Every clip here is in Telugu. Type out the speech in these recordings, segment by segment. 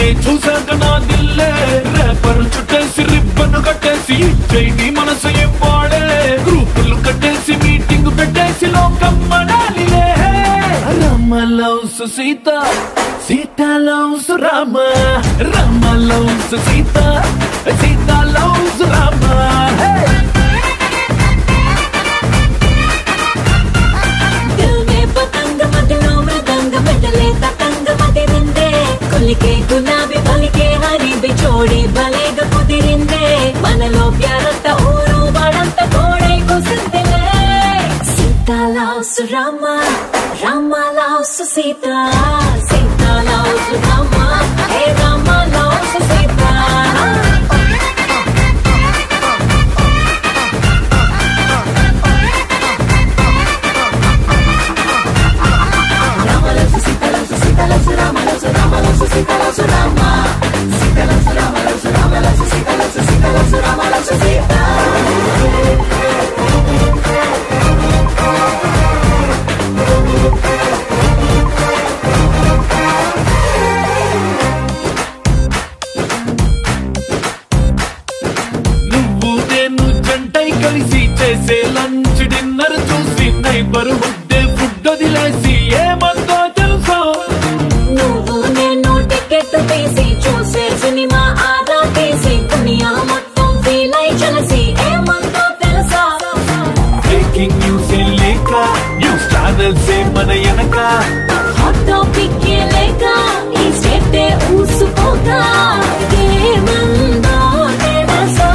చూసాక నా దిల్లే రేపర్ చుట్టేసి రిబ్బన్ కట్టేసి జైని మనసు ఏం వాడే గ్రూపులు కట్టేసి మీటింగ్ పెట్టేసి లోకం మనాలిలే Rama loves Sita Sita loves Rama Rama loves Sita Sita loves Rama Hey! दिल में पतंग मदलो मृदंग बदले ततंग मदिरिंदे కొలికే గులాబీ పలికే హరి బిచోడి బలేగ కుదిరిందే మనలో ప్యారంత ఊరు వాడంత కోడై కుసిందిలే Sita loves Rama Rama loves Sita Sita loves Rama hey Rama loves Sita నువ్వు నేను జంటై కలిసి చేసే లంచ్ డిన్నర్ చూసి నైబర్ హుడ్డే ఫుడ్ వదిలేసి ఏమందో తెలుసా నువ్వు నేను టికెట్ తీసి చూసే సినిమా ఆదా తీసి దునియా మొత్తం ఫీల్ అయి చలసి ఏమందో తెలుసా బ్రేకింగ్ న్యూస్ లేక న్యూస్ ఛానల్స్ మన వెనక హాట్ టాపిక్ లేక ఈ స్టేట్ ఊసుకోగా ఏమందో తెలుసా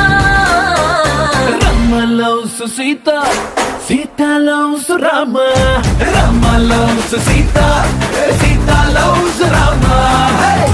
Rama loves Sita Sita loves Rama Rama loves Sita Sita loves Rama Hey!